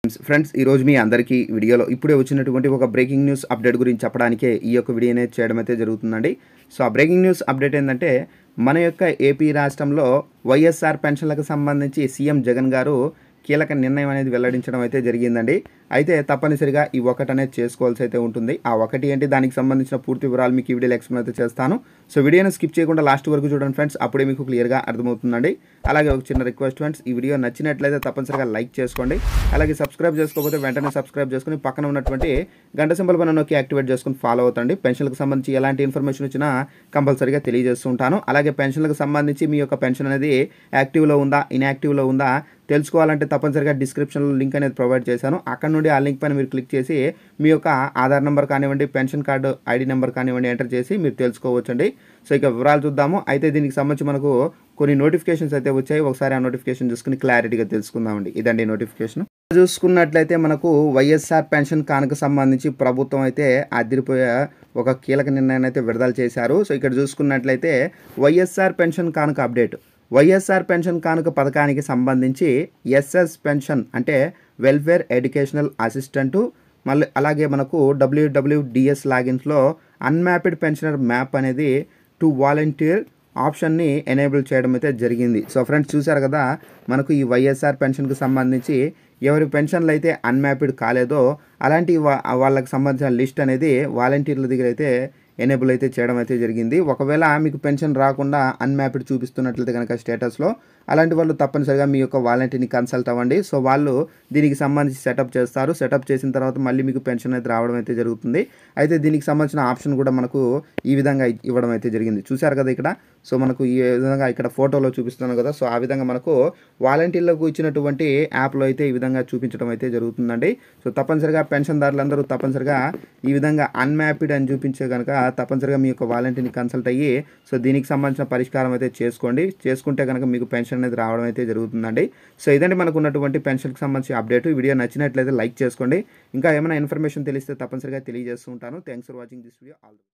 friends ఈరోజు మీ అందరికీ వీడియోలో ఇప్పుడే వచ్చినటువంటి ఒక బ్రేకింగ్ న్యూస్ అప్డేట్ గురించి చెప్పడానికే ఈ యొక్క వీడియో అనేది చేయడం అయితే జరుగుతుందండి సో ఆ బ్రేకింగ్ న్యూస్ అప్డేట్ ఏంటంటే మన యొక్క ఏపీ రాష్ట్రంలో వైఎస్ఆర్ పెన్షన్లకు సంబంధించి సీఎం జగన్ గారు కీలక నిర్ణయం అనేది వెల్లడించడం అయితే జరిగిందండి అయితే తప్పనిసరిగా ఈ ఒకటి అనేది చేసుకోవాల్సి అయితే ఉంటుంది ఆ ఒకటి ఏంటి దానికి సంబంధించిన పూర్తి వివరాలు మీకు ఈ వీడియోలో ఎక్స్ప్లెయిన్ అయితే చేస్తాను సో వీడియోని స్కిప్ చేయకుండా లాస్ట్ వరకు చూడండి ఫ్రెండ్స్ అప్పుడే మీకు క్లియర్గా అర్థమవుతుందండి అలాగే ఒక చిన్న రిక్వెస్ట్ ఫ్రెండ్స్ ఈ వీడియో నచ్చినట్లయితే తప్పనిసరిగా లైక్ చేసుకోండి అలాగే సబ్స్క్రైబ్ చేసుకోకపోతే వెంటనే సబ్స్క్రైబ్ చేసుకుని పక్కన ఉన్నటువంటి గంట సింబల్ పైన నొక్కి యాక్టివేట్ చేసుకుని ఫాలో అవుతండి పెన్షన్లకు సంబంధించి ఎలాంటి ఇన్ఫర్మేషన్ వచ్చినా కంపల్సరీగా తెలియజేస్తూ ఉంటాను అలాగే పెన్షన్లకు సంబంధించి మీ యొక్క పెన్షన్ అనేది యాక్టివ్లో ఉందా ఇన్యాక్టివ్లో ఉందా తెలుసుకోవాలంటే తప్పనిసరిగా డిస్క్రిప్షన్లో లింక్ అనేది ప్రొవైడ్ చేశాను అక్కడ నుండి ఆ లింక్ పైన మీరు క్లిక్ చేసి మీ యొక్క ఆధార్ నెంబర్ కానివ్వండి పెన్షన్ కార్డు ఐడి నెంబర్ కానివ్వండి ఎంటర్ చేసి మీరు తెలుసుకోవచ్చండి సో ఇక వివరాలు చూద్దాము అయితే దీనికి సంబంధించి మనకు కొన్ని నోటిఫికేషన్స్ అయితే వచ్చాయి ఒకసారి ఆ నోటిఫికేషన్ చూసుకుని క్లారిటీగా తెలుసుకుందామండి ఇదండి నోటిఫికేషన్ చూసుకున్నట్లయితే మనకు వైఎస్ఆర్ పెన్షన్ కానుక సంబంధించి ప్రభుత్వం అయితే అదిరిపోయే ఒక కీలక నిర్ణయాన్ని అయితే విడుదల చేశారు సో ఇక్కడ చూసుకున్నట్లయితే వైఎస్ఆర్ పెన్షన్ కానుక అప్డేట్ వైఎస్ఆర్ పెన్షన్ కానుక పథకానికి సంబంధించి ఎస్ఎస్ పెన్షన్ అంటే వెల్ఫేర్ ఎడ్యుకేషనల్ అసిస్టెంటు మళ్ళీ అలాగే మనకు డబ్ల్యూడబ్ల్యూడిఎస్ లాగిన్స్లో అన్మ్యాప్డ్ పెన్షనర్ మ్యాప్ అనేది టు వాలంటీర్ ఆప్షన్ని ఎనేబుల్ చేయడం అయితే జరిగింది సో ఫ్రెండ్స్ చూసారు కదా మనకు ఈ వైఎస్ఆర్ పెన్షన్కి సంబంధించి ఎవరి పెన్షన్లు అయితే అన్మ్యాప్డ్ కాలేదో అలాంటి వా- వాళ్ళకి సంబంధించిన లిస్ట్ అనేది వాలంటీర్ల దగ్గర అయితే ఎనేబుల్ అయితే చేయడం అయితే జరిగింది ఒకవేళ మీకు పెన్షన్ రాకుండా అన్మ్యాప్డ్ చూపిస్తున్నట్లయితే కనుక స్టేటస్లో అలాంటి వాళ్ళు తప్పనిసరిగా మీ యొక్క వాలంటీర్ని కన్సల్ట్ అవ్వండి సో వాళ్ళు దీనికి సంబంధించి సెటప్ చేస్తారు సెటప్ చేసిన తర్వాత మళ్ళీ మీకు పెన్షన్ అయితే రావడం అయితే జరుగుతుంది అయితే దీనికి సంబంధించిన ఆప్షన్ కూడా మనకు ఈ విధంగా ఇవ్వడం అయితే జరిగింది చూశారు కదా ఇక్కడ సో మనకు ఈ విధంగా ఇక్కడ ఫోటోలో చూపిస్తున్నాను కదా సో ఆ విధంగా మనకు వాలంటీర్లకు ఇచ్చినటువంటి యాప్లో అయితే ఈ విధంగా చూపించడం అయితే జరుగుతుందండి సో తప్పనిసరిగా పెన్షన్దారులందరూ తప్పనిసరిగా ఈ విధంగా అన్మ్యాప్డ్ అని చూపించే కనుక తప్పనిసరిగా మీ యొక్క వాలంటీర్ని కన్సల్ట్ అయ్యి సో దీనికి సంబంధించిన పరిష్కారం అయితే చేసుకోండి చేసుకుంటే కనుక మీకు పెన్షన్ అనేది రావడం అయితే జరుగుతుందండి సో ఇదండి మనకు ఉన్నటువంటి పెన్షన్కి సంబంధించి అప్డేట్ వీడియో నచ్చినట్లయితే లైక్ చేసుకోండి ఇంకా ఏమైనా ఇన్ఫర్మేషన్ తెలిస్తే తప్పనిసరిగా తెలియజేస్తూ ఉంటాను thanks for watching this video all